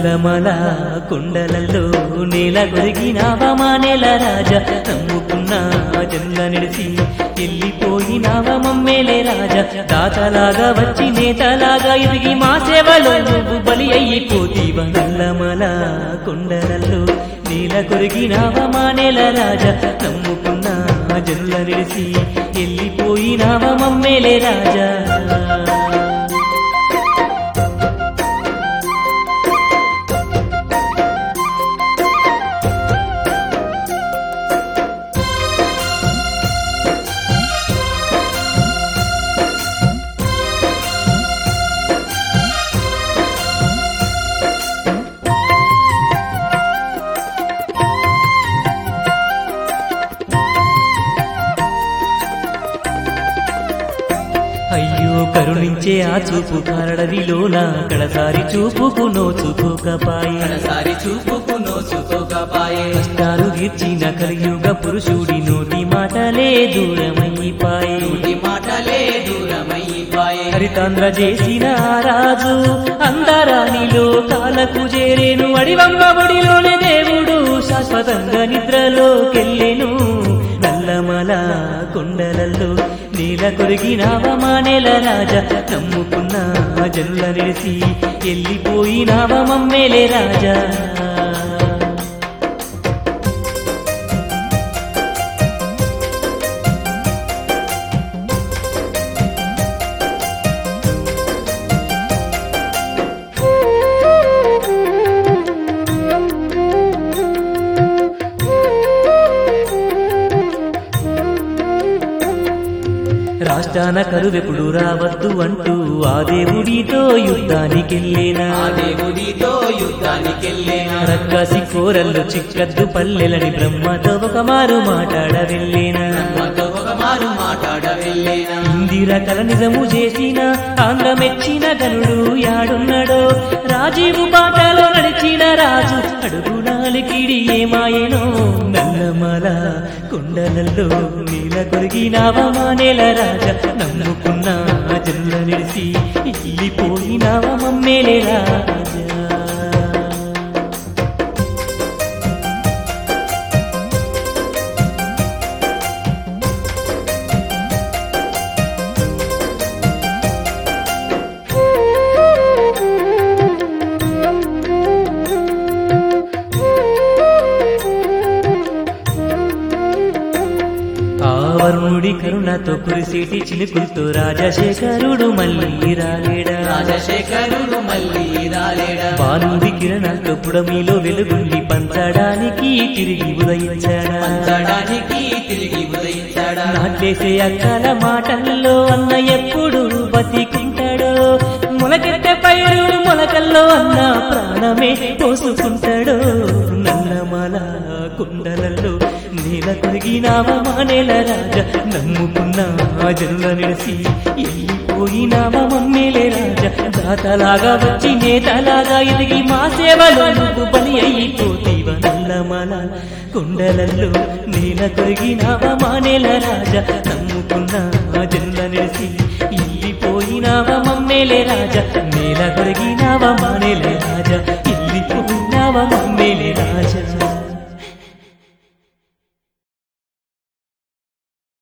నల్లమల కుండలలో నేల కొరిగినావా మా నేల రాజా నమ్ముకున్న జన్ల నిడిచి వెళ్ళిపోయినావా మమ్మేలే రాజా దాతలాగా వచ్చి నేతలాగా ఎదిగి మా సేవలో నువ్వు బలి అయిపోతీవ నల్లమల కుండలలో నేల కొరిగినావా మా నేల రాజా నమ్ముకున్న జన్ల నిడిచి వెళ్ళిపోయినావా మమ్మేలే రాజా అయ్యో కరుణించే ఆ చూపు కారడవిలోన కడసారి చూపుకు నోచుకోకపాయే కడసారి చూపుకు నోచుకోకపాయే కష్టాలు తీర్చిన కలియుగ పురుషుడి నోటి మాటలే దూరమైపాయే నోటి మాటలే దూరమైపాయే హరితాంధ్ర చేసిన ఆ రాజు అందరానిలో కాలకు చేరేను అడివంబ ఒడిలోనే దేవుడు శాశ్వతంగా నిద్రలోకెళ్ళెను నల్లమల కొండలలో నీల కొరిగినావా మా నెల రాజా నమ్ముకున్న జనుల నిలిసి వెళ్ళిపోయినావా మమ్మేలే రాజా రాష్ట్రాన కరువెప్పుడు రావద్దు అంటూ ఆ దేవుడితో యుద్ధానికెళ్ళేనా ఆ దేవుడితో యుద్ధానికెళ్ళేనా రక్కసి కోరల్లు చిక్కద్దు పల్లెలని బ్రహ్మతో ఒక మారు మాట్లాడ వెళ్ళేనా మాతో ఒక మారు మాట్లాడ వెళ్ళేనా ఇందిర కల నిజము చేసిన ఆంధ్ర మెచ్చిన గనుడు యాడున్నాడో రాజీవు బాటలో నడిచిన రాజు అడుగునాలికిడి ఏమాయనో నల్లమల కొండలలో నీల కొరిగినావా మా నేల రాజా నమ్ముకున్న జల్ల నిలిసి ఇల్లిపోయినావా మమ్మేలే రాజా ఆ వరుణుడి కరుణతో కురిసేటి చినుకులతో రాజశేఖరుడు మళ్ళీ రాలేడా రాజశేఖరుడు మళ్ళీ రాలేడా బాలుడి కిరణాలతో పుడమిలో వెలుగుల్ని పంచడానికి తిరిగి ఉదయించాడా పంచడానికి తిరిగి ఉదయించాడా నాట్లేసే అక్కల మాటల్లో అన్న ఎప్పుడు బతికుంటాడో మొలకెట్టే పైరు మొలకల్లో అన్న ప్రాణమే పోసుకుంటాడో నల్లమల కుండలలో నేల కొరిగినావా మా నేల రాజా నమ్ముకున్న జనుల నిలిసి వెళ్ళిపోయినావా మమ్మేలే రాజా దాతలాగా వచ్చి నేతలాగా ఎదిగి మా సేవలో నువ్వు బలి అయిపోతీవ నల్లమల కుండలల్లో నేల కొరిగినావా మా నేల రాజా నమ్ముకున్న జనుల నిలిసి వెళ్ళిపోయినావా మమ్మేలే రాజా నేల కొరిగినావా మా నేల రాజా